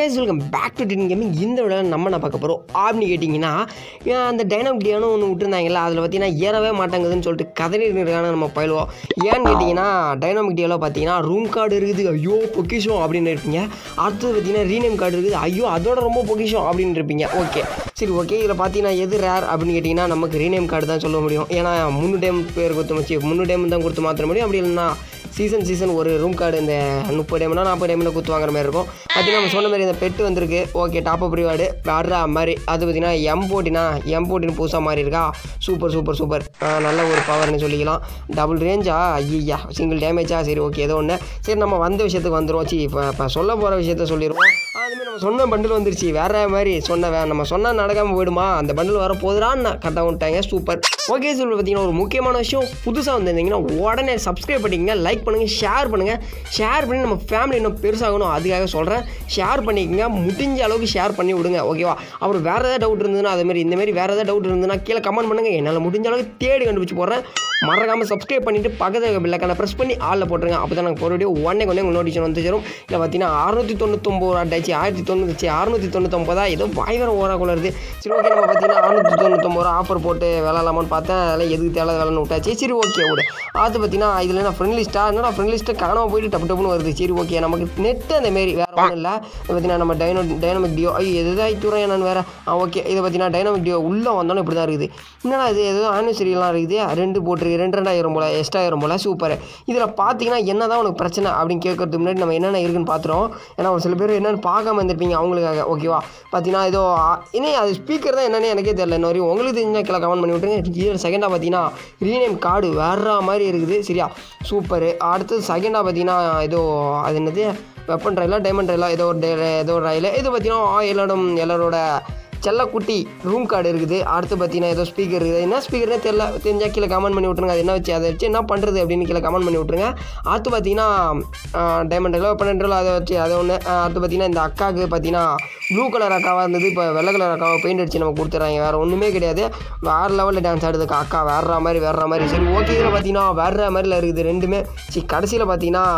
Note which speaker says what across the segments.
Speaker 1: guys welcome back to tin gaming இந்த விட நம்ம என்ன பார்க்க போகிறோம் அப்படின்னு கேட்டிங்கன்னா ஏன் அந்த டைனாமிக் டியானோ ஒன்று விட்டுருந்தாங்கல்ல அதில் பார்த்தீங்கன்னா ஏறவே மாட்டாங்குதுன்னு சொல்லிட்டு கதறி இருக்கான நம்ம பயிலுவோம் ஏன்னு கேட்டிங்கன்னா டைனாமிக் டியாவில் பார்த்தீங்கன்னா ரூம் கார்டு இருக்குது ஐயோ பொக்கிஷம் அப்படின்னு இருப்பீங்க அடுத்தது பார்த்தீங்கன்னா ரீநேம் கார்டு இருக்குது ஐயோ அதோட ரொம்ப பொக்கிஷம் அப்படின்னு இருப்பீங்க ஓகே சரி ஓகே இதில் பார்த்தீங்கன்னா எது ரேர் அப்படின்னு கேட்டிங்கன்னா நமக்கு ரீநேம் கார்டு தான் சொல்ல முடியும் ஏன்னா முன்னு டைம் பேர் கொடுத்து வச்சு முன்னு டைம் தான் கொடுத்து மாற்ற முடியும் அப்படி இல்லைன்னா சீசன் சீசன் ஒரு ரூம் கார்டு இந்த முப்பது டைம்னா நாற்பது டைமில் குத்து வாங்குற மாதிரி இருக்கும் பார்த்தீங்கன்னா நம்ம சொன்ன மாதிரி இந்த பெட்டு வந்திருக்கு ஓகே டாப் அப் ரிவார்டு வர்ற மாதிரி அது பார்த்தீங்கன்னா எம் போட்டினா எம் போட்டின்னு புதுசாக மாறி இருக்கா சூப்பர் சூப்பர் சூப்பர் நல்ல ஒரு பவர்னு சொல்லிக்கலாம் டபுள் ரேஞ்சா ஐயா சிங்கிள் டேமேஜா சரி ஓகே ஏதோ ஒன்று சரி நம்ம வந்த விஷயத்துக்கு வந்துடுவோம் சி இப்போ இப்போ சொல்ல போகிற விஷயத்த சொல்லிடுவோம் அதுமாதிரி நம்ம சொன்ன பண்டில் வந்துருச்சு வேற மாதிரி சொன்ன வே நம்ம சொன்னால் நடக்காமல் போயிடுமா அந்த பண்டில் வர போதுடான்னு கரெக்டாக விட்டாங்க சூப்பர் ஓகே சார் பார்த்தீங்கன்னா ஒரு முக்கியமான விஷயம் புதுசாக வந்திருந்தீங்கன்னா உடனே சப்ஸ்கிரைப் பண்ணிக்கங்க லைக் பண்ணுங்கள் ஷேர் பண்ணுங்கள் ஷேர் பண்ணி நம்ம ஃபேமிலி இன்னும் பெருசாகணும் அதுக்காக சொல்கிறேன் ஷேர் பண்ணிக்கங்க முடிஞ்ச அளவுக்கு ஷேர் பண்ணி விடுங்க ஓகேவா அப்புறம் வேறு ஏதாவது டவுட் இருந்ததுன்னா அதேமாதிரி இந்தமாரி வேறு ஏதாவது டவுட் இருந்ததுன்னா கீழே கமெண்ட் பண்ணுங்கள் என்னால் முடிஞ்ச அளவுக்கு தேடி கண்டுபிடிச்சி போடுறேன் மறக்காமல் சப்ஸ்கிரைப் பண்ணிவிட்டு பக்கத்தில் பில்லைக்கான ப்ரெஸ் பண்ணி ஆளில் போட்டுருங்க அப்போ தான் நாங்கள் போகிற உடனே உடனே உங்கள் நோட்டிஃபிகேஷன் வந்து சேரும் இல்லை பார்த்தீங்கன்னா அறுநூற்றி தொண்ணூத்தொம்பது ரூபா ஆச்சு ஆயிரத்தி தொண்ணூற்றி அறுநூற்றி தொண்ணூத்தொம்பதா ஏதோ வாய் வர ஓராக்குள்ள இருக்குது சரி ஓகே நம்ம பார்த்தீங்கன்னா அறுநூற்றி தொண்ணூத்தொம்பது ரூபா ஆஃபர் போட்டு விளாட்லாமான்னு பார்த்தேன் அதெல்லாம் எதுக்கு தேவை வேலைன்னு விட்டாச்சு சரி ஓகே விடு அது பார்த்தீங்கன்னா இதில் என்ன ஃப்ரெண்ட் லிஸ்ட்டாக என்னடா ஃப்ரெண்ட் லிஸ்ட்டு காணாமல் போயிட்டு டப்பு டப்புன்னு வருது சரி ஓகே நமக்கு நெட்டு அந்த மாரி வேறு ஒன்றும் இல்லை பார்த்தீங்கன்னா நம்ம டைனோ டைனமிக் டியோ ஐயோ எதுதான் தூரம் என்னன்னு வேறு ஓகே இதை பார்த்தீங்கன்னா டைனமிக் டியோ உள்ளே வந்தோன்னே இப்படி தான் இருக்குது என்னடா இது ஏதோ ஆனிவர்சரிலாம் இருக்குது ரெண்டு போட்டிருக்கு ரெண்டு ரெண்டாயிரம் போல் எக்ஸ்ட்ரா ஆயிரம் போல் சூப்பர் இதில் பார்த்தீங்கன்னா என்ன தான் உனக்கு பிரச்சனை அப்படின்னு கேட்கறதுக்கு முன்னாடி நம்ம என்னென்ன இருக்குன்னு பார்த்துருவோம் ஏன்னா ஒரு சில பேர் என்னென்னு பார்க்காம இருந்திருப்பீங்க அவங்களுக்காக ஓகேவா பார்த்தீங்கன்னா ஏதோ இன்னும் அது ஸ்பீக்கர் தான் என்னன்னு எனக்கே தெரியல இன்ன வரையும் உங்களுக்கு தெரிஞ்சால் கீழே கமெண்ட் பண்ணி விட்டுருங்க இதில் செகண்டாக பார்த்தீங்கன்னா ரீநேம் கார்டு வேற மாதிரி இருக்குது சரியா சூப்பரு அடுத்தது செகண்டாக பார்த்தீங்கன்னா ஏதோ அது என்னது வெப்பன் ரயிலா டைமண்ட் ரயிலா ஏதோ ஒரு டே- ஏதோ ஒரு ரயில் இது பார்த்தீங்கன்னா எல்லாரும் எல்லாரோட செல்லக்குட்டி ரூம் கார்டு இருக்குது அடுத்து பார்த்தீங்கன்னா ஏதோ ஸ்பீக்கர் இருக்குது என்ன ஸ்பீக்கர்னே தெரியல தெரிஞ்சால் கீழே கமெண்ட் பண்ணி விட்ருங்க அது என்ன வச்சு அதை வச்சு என்ன பண்ணுறது அப்படின்னு கீழே கமெண்ட் பண்ணி விட்ருங்க அடுத்து பார்த்தீங்கன்னா டைமண்ட் ரயிலோ வெப்பன் ரயிலோ அதை வச்சு அதை ஒன்று அடுத்து பார்த்தீங்கன்னா இந்த அக்காவுக்கு பார்த்தீங்கன்னா ப்ளூ கலர் அக்காவாக இருந்தது இப்போ வெள்ளை கலர் அக்காவை பெயிண்ட் அடிச்சு நம்ம கொடுத்துட்றாங்க வேறு ஒன்றுமே கிடையாது வேறு லெவலில் டான்ஸ் ஆடுது அக்கா வேற மாதிரி வேற மாதிரி சரி ஓகே இதில் பார்த்தீங்கன்னா வேற மாதிரில இருக்குது ரெண்டுமே சரி கடைசியில் பார்த்தீங்கன்னா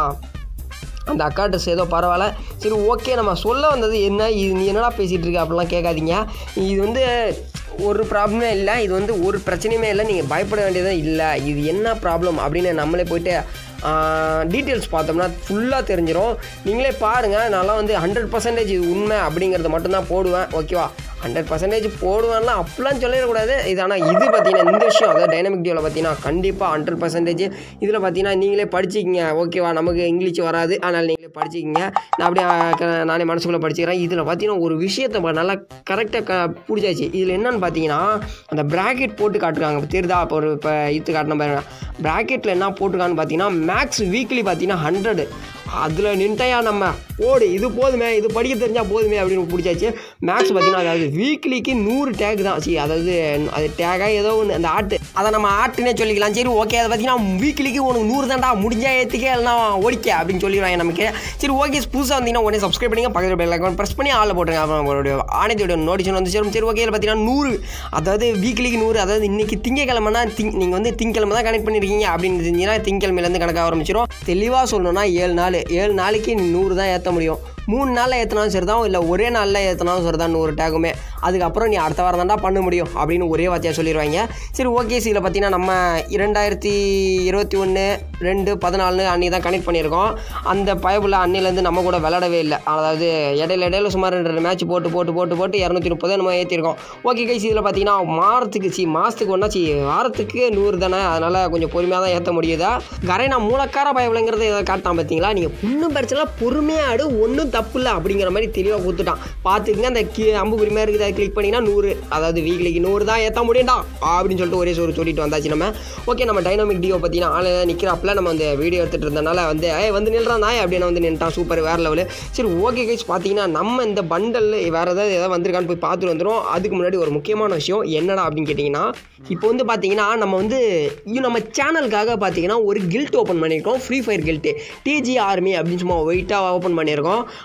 Speaker 1: அந்த அக்கா ட்ரெஸ் ஏதோ பரவாயில்ல சரி ஓகே நம்ம சொல்ல வந்தது என்ன இது நீ என்னடா பேசிகிட்டு இருக்க அப்படிலாம் கேட்காதீங்க இது வந்து ஒரு ப்ராப்ளமே இல்லை இது வந்து ஒரு பிரச்சனையுமே இல்லை நீங்கள் பயப்பட வேண்டியதே இல்லை இது என்ன ப்ராப்ளம் அப்படின்னு நம்மளே போயிட்டு டீட்டெயில்ஸ் பார்த்தோம்னா ஃபுல்லாக தெரிஞ்சிடும் நீங்களே பாருங்கள் நான்லாம் வந்து ஹண்ட்ரட் பர்சன்டேஜ் இது உண்மை அப்படிங்கிறத மட்டும்தான் போடுவேன் ஓகேவா ஹண்ட்ரட் பர்சன்டேஜ் போடுவேன்லாம் அப்படிலாம் சொல்லிடக்கூடாது இது ஆனால் இது பார்த்தீங்கன்னா இந்த விஷயம் அதாவது டைனமிக் டியோவில் பார்த்தீங்கன்னா கண்டிப்பாக ஹண்ட்ரட் பர்சன்டேஜ் இதில் பார்த்தீங்கன்னா நீங்களே படிச்சிக்கிங்க ஓகேவா நமக்கு இங்கிலீஷ் வராது அதனால் நீங்களே படிச்சிக்கிங்க நான் அப்படியே அஹ், க- நானே மனசுக்குள்ளே படிச்சுக்கிறேன் இதில் பார்த்தீங்கன்னா ஒரு விஷயத்தை பா- நல்லா கரெக்டாக க பிடிச்சாச்சு இதில் என்னன்னு பார்த்தீங்கன்னா அந்த ப்ராக்கெட் போட்டு காட்டுறாங்க இப்போ தெரியுதா இப்போ ஒரு இப்போ இது காட்டின பாருங்க ப்ராக்கெட்டில் என்ன போட்டிருக்கான்னு பார்த்தீங்கன்னா மேக்ஸ் வீக்லி பார்த்தீங்கன்னா ஹண்ட்ரடு அதில் நின்ட்டையா நம்ம ஓடு இது போதுமே இது படிக்க தெரிஞ்சால் போதுமே அப்படின்னு பிடிச்சாச்சு மேக்ஸ் பார்த்தீங்கன்னா அதாவது வீக்லிக்கு நூறு டேக் தான் சரி அதாவது அது டேக்காக ஏதோ ஒன்று அந்த ஆட்டு அதை நம்ம ஆட்டுனே சொல்லிக்கலாம் சரி ஓகே அதை பார்த்தீங்கன்னா வீக்லிக்கு உனக்கு நூறு தான்டா முடிஞ்சா ஏற்றுக்கே இல்லைனா ஓடிக்க அப்படின்னு சொல்லிடுவாங்க நமக்கு சரி ஓகே புதுசாக வந்தீங்கன்னா உடனே சப்ஸ்கிரைப் பண்ணிங்க பக்கத்தில் பெல் ஐக்கான் ப்ரெஸ் பண்ணி ஆளில் போட்டுருங்க அப்புறம் உங்களுடைய ஆணையத்தோட நோட்டிஃபிகேஷன் வந்து சேரும் சரி ஓகே இதில் பார்த்தீங்கன்னா நூறு அதாவது வீக்லிக்கு நூறு அதாவது இன்னைக்கு திங்கக்கிழமைனா திங் நீங்கள் வந்து திங்கக்கிழமை தான் கனெக்ட் பண்ணியிருக்கீங்க அப்படின்னு தெரிஞ்சுன்னா திங்கக்கிழமையிலேருந்து கணக்க ஆரம்பிச்சிடும் தெளிவாக சொல்லணும்னா ஏழு நாள் ஏழு நாளைக்கு நீ நூறு தான் ஏற்ற முடியும் மூணு நாளில் ஏற்றினாலும் சரி தான் இல்லை ஒரே நாளில் ஏற்றினாலும் சரி தான் நூறு டேகுமே அதுக்கப்புறம் நீ அடுத்த வாரம் தான்டா பண்ண முடியும் அப்படின்னு ஒரே வார்த்தையாக சொல்லிடுவாங்க சரி ஓகே இதில் பார்த்தீங்கன்னா நம்ம இரண்டாயிரத்தி இருபத்தி ஒன்று ரெண்டு பதினாலு அன்னைக்கு தான் கனெக்ட் பண்ணியிருக்கோம் அந்த பயபுள்ள அன்னிலேருந்து நம்ம கூட விளையாடவே இல்லை அதாவது இடையில இடையில சுமார் ரெண்டு ரெண்டு மேட்ச் போட்டு போட்டு போட்டு போட்டு இரநூத்தி முப்பது நம்ம ஏற்றிருக்கோம் ஓகே கைஸ் இதில் பார்த்தீங்கன்னா மாதத்துக்கு சி மாதத்துக்கு ஒன்றா சி வாரத்துக்கு நூறு தானே அதனால் கொஞ்சம் பொறுமையாக தான் ஏற்ற முடியுதா கரைனா மூலக்கார பயவில்லைங்கிறத இதை காட்டான் பார்த்தீங்களா நீங்கள் ஒன்றும் பிரச்சனை பொறுமையாக ஆடு ஒன்றும் தப்பு இல்லை அப்படிங்கிற மாதிரி தெளிவாக கொடுத்துட்டான் பார்த்துக்குங்க அந்த கீ அம்பு குறிமையாக இருக்குது அதை கிளிக் பண்ணிங்கன்னா நூறு அதாவது வீக்லிக்கு நூறு தான் ஏற்ற முடியும்டா அப்படின்னு சொல்லிட்டு ஒரே ஒரு சொல்லிட்டு வந்தாச்சு நம்ம ஓகே நம்ம டைனாமிக் டியோ பார்த்தீங்கன்னா ஆள் நிற்கிறாப்புல நம்ம அந்த வீடியோ எடுத்துகிட்டு இருந்தனால வந்து ஏய் வந்து நில்றான் நாய் அப்படின்னு வந்து நின்ட்டான் சூப்பர் வேறு லெவலு சரி ஓகே கைஸ் பார்த்தீங்கன்னா நம்ம இந்த பண்டல் வேறு ஏதாவது ஏதாவது வந்திருக்கான்னு போய் பார்த்துட்டு வந்துடும் அதுக்கு முன்னாடி ஒரு முக்கியமான விஷயம் என்னடா அப்படின்னு கேட்டிங்கன்னா இப்போ வந்து பார்த்தீங்கன்னா நம்ம வந்து இது நம்ம சேனலுக்காக பார்த்தீங்கன்னா ஒரு கில்ட் ஓப்பன் பண்ணியிருக்கோம் free fire guild DG army அப்படின்னு சும்மா வெயிட்டாக ஓப்பன் பண்ணியிருக்கோம்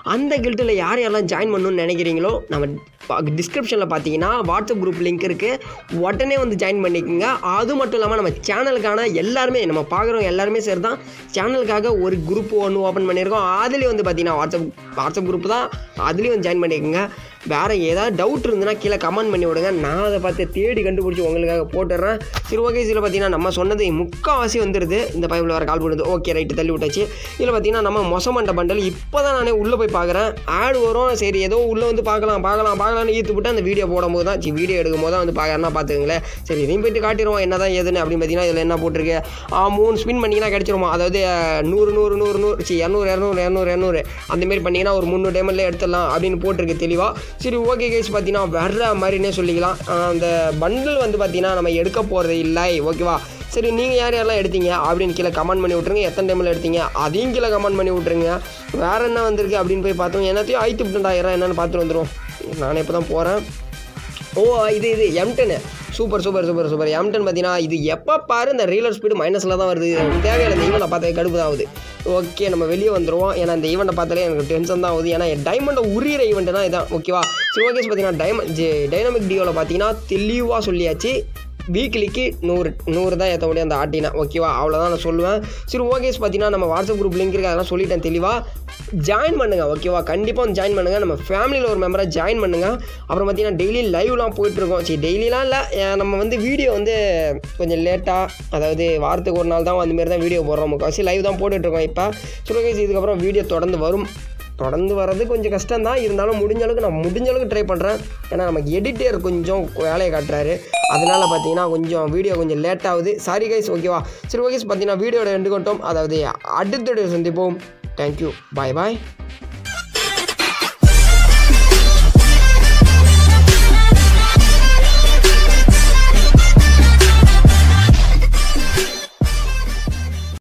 Speaker 1: அந்த கில்ட்டில் யார் யாரெல்லாம் ஜாயின் பண்ணணும்னு நினைக்கிறீங்களோ நம்ம டிஸ்கிரிப்ஷனில் பார்த்தீங்கன்னா வாட்ஸ்அப் குரூப் லிங்க் இருக்குது உடனே வந்து ஜாயின் பண்ணிக்கோங்க அது மட்டும் இல்லாமல் நம்ம சேனலுக்கான எல்லாருமே நம்ம பார்க்குறவங்க எல்லாருமே சரி தான் சேனலுக்காக ஒரு குரூப் ஒன்று ஓப்பன் பண்ணியிருக்கோம் அதுலேயும் வந்து பார்த்தீங்கன்னா வாட்ஸ்அப் வாட்ஸ்அப் குரூப் தான் அதுலேயும் வந்து ஜாயின் பண்ணிக்கோங்க வேறு ஏதாவது டவுட் இருந்துன்னா கீழே கமெண்ட் பண்ணி விடுங்க நான் அதை பார்த்து தேடி கண்டுபிடிச்சி உங்களுக்காக போட்டுடுறேன் சரி ஓகே இதில் பார்த்தீங்கன்னா நம்ம சொன்னது முக்கால்வாசி வந்துடுது இந்த பைப்பில் வர கால் பண்ணுது ஓகே ரைட்டு தள்ளி விட்டாச்சு இதில் பார்த்தீங்கன்னா நம்ம மொசமண்ட பண்டல் இப்போ தான் நானே உள்ளே போய் பார்க்குறேன் ஆட் வரும் சரி ஏதோ உள்ளே வந்து பார்க்கலாம் பார்க்கலாம் பார்க்கலாம்னு ஈர்த்து விட்டு அந்த வீடியோ போடும்போது தான் சரி வீடியோ எடுக்கும் போது தான் வந்து பார்க்குறேன்னா பார்த்துக்கங்களேன் சரி இதையும் போயிட்டு காட்டிடுவோம் என்ன தான் ஏதுன்னு அப்படின்னு பார்த்தீங்கன்னா இதில் என்ன போட்டிருக்கு ஆ, மூணு ஸ்பின் பண்ணிங்கன்னா கிடச்சிருமா அதாவது அஹ், நூறு நூறு நூறு நூறு சரி இரநூறு இரநூறு இரநூறு இரநூறு அந்தமாரி பண்ணிங்கன்னா ஒரு முந்நூறு டைமில் எடுத்துடலாம் அப்படின்னு போட்டிருக்கு தெளிவாக சரி ஓகே கேஸ் பார்த்தீங்கன்னா வர்ற மாதிரினே சொல்லிக்கலாம் ஆஹ் அந்த பண்டில் வந்து பார்த்தீங்கன்னா நம்ம எடுக்க போகிறது இல்லை ஓகேவா சரி நீங்கள் யார் யாரெல்லாம் எடுத்தீங்க அப்படின்னு கீழே கமெண்ட் பண்ணி விட்ருங்க எத்தனை டைமில் எடுத்தீங்க அதையும் கீழே கமெண்ட் பண்ணி விட்ருங்க வேறு என்ன வந்திருக்கு அப்படின்னு போய் பார்த்தோம் எல்லாத்தையும் ஐத்து விட்டுண்டாயிரம் என்னென்னு பார்த்துட்டு வந்துடும் நானே இப்போ தான் போகிறேன் ஓ இது இது எம்டனு super super super super Emden பார்த்தீங்கன்னா இது எப்போ பாரு இந்த ரீலர் ஸ்பீடு மைனஸில் தான் வருது எனக்கு தேவையில்லை இந்த ஈவெண்ட்டை பார்த்தா கடுப்பு தான் ஆகுது ஓகே நம்ம வெளியே வந்துடுவோம் ஏன்னா இந்த ஈவெண்ட்டை பார்த்தாலே எனக்கு டென்ஷன் தான் ஆகுது ஏன்னா டைமண்டை உரியிற ஈவெண்ட்னா இதான் ஓகேவா சரி ஓகே பார்த்தீங்கன்னா டைமண்ட் டைனமிக் டியோவில் பார்த்தீங்கன்னா தெளிவாக சொல்லியாச்சு வீக்லிக்கு நூறு நூறு தான் ஏற்ற முடியும் அந்த ஆட்டினா ஓகேவா அவ்வளோதான் நான் சொல்லுவேன் சரி ஓகேஸ் பார்த்தீங்கன்னா நம்ம வாட்ஸ்அப் குரூப் லிங்க் இருக்கு அதெல்லாம் சொல்லிட்டேன் தெளிவாக ஜாயின் பண்ணுங்கள் ஓகேவா கண்டிப்பாக வந்து ஜாயின் பண்ணுங்கள் நம்ம ஃபேமிலியில் ஒரு மெம்பரை ஜாயின் பண்ணுங்கள் அப்புறம் பார்த்தீங்கன்னா டெய்லி லைவ்லாம் போயிட்டுருக்கோம் சரி டெய்லிலாம் இல்லை அஹ் நம்ம வந்து வீடியோ வந்து கொஞ்சம் லேட்டாக அதாவது வாரத்துக்கு ஒரு நாள் தான் அந்தமாரி தான் வீடியோ போடுறோம் முக்கால்வாசி லைவ் தான் போட்டுட்ருக்கோம் இப்போ சரி ஓகேஸ் இதுக்கப்புறம் வீடியோ தொடர்ந்து வரும் தொடர்ந்து வர்றது கொஞ்சம் கஷ்டம் தான் இருந்தாலும் முடிஞ்ச அளவுக்கு நான் முடிஞ்ச அளவுக்கு ட்ரை பண்ணுறேன் ஏன்னா நமக்கு எடிட்டர் கொஞ்சம் வேலையை காட்டுறாரு அதனால் பார்த்தீங்கன்னா கொஞ்சம் வீடியோ கொஞ்சம் லேட் ஆகுது சாரி கைஸ் ஓகேவா சரி ஓகேஸ் பார்த்தீங்கன்னா வீடியோட ரெண்டு கொண்டோம் அதாவது அடுத்த வீடியோ சந்திப்போம் தேங்க்யூ பாய் பாய்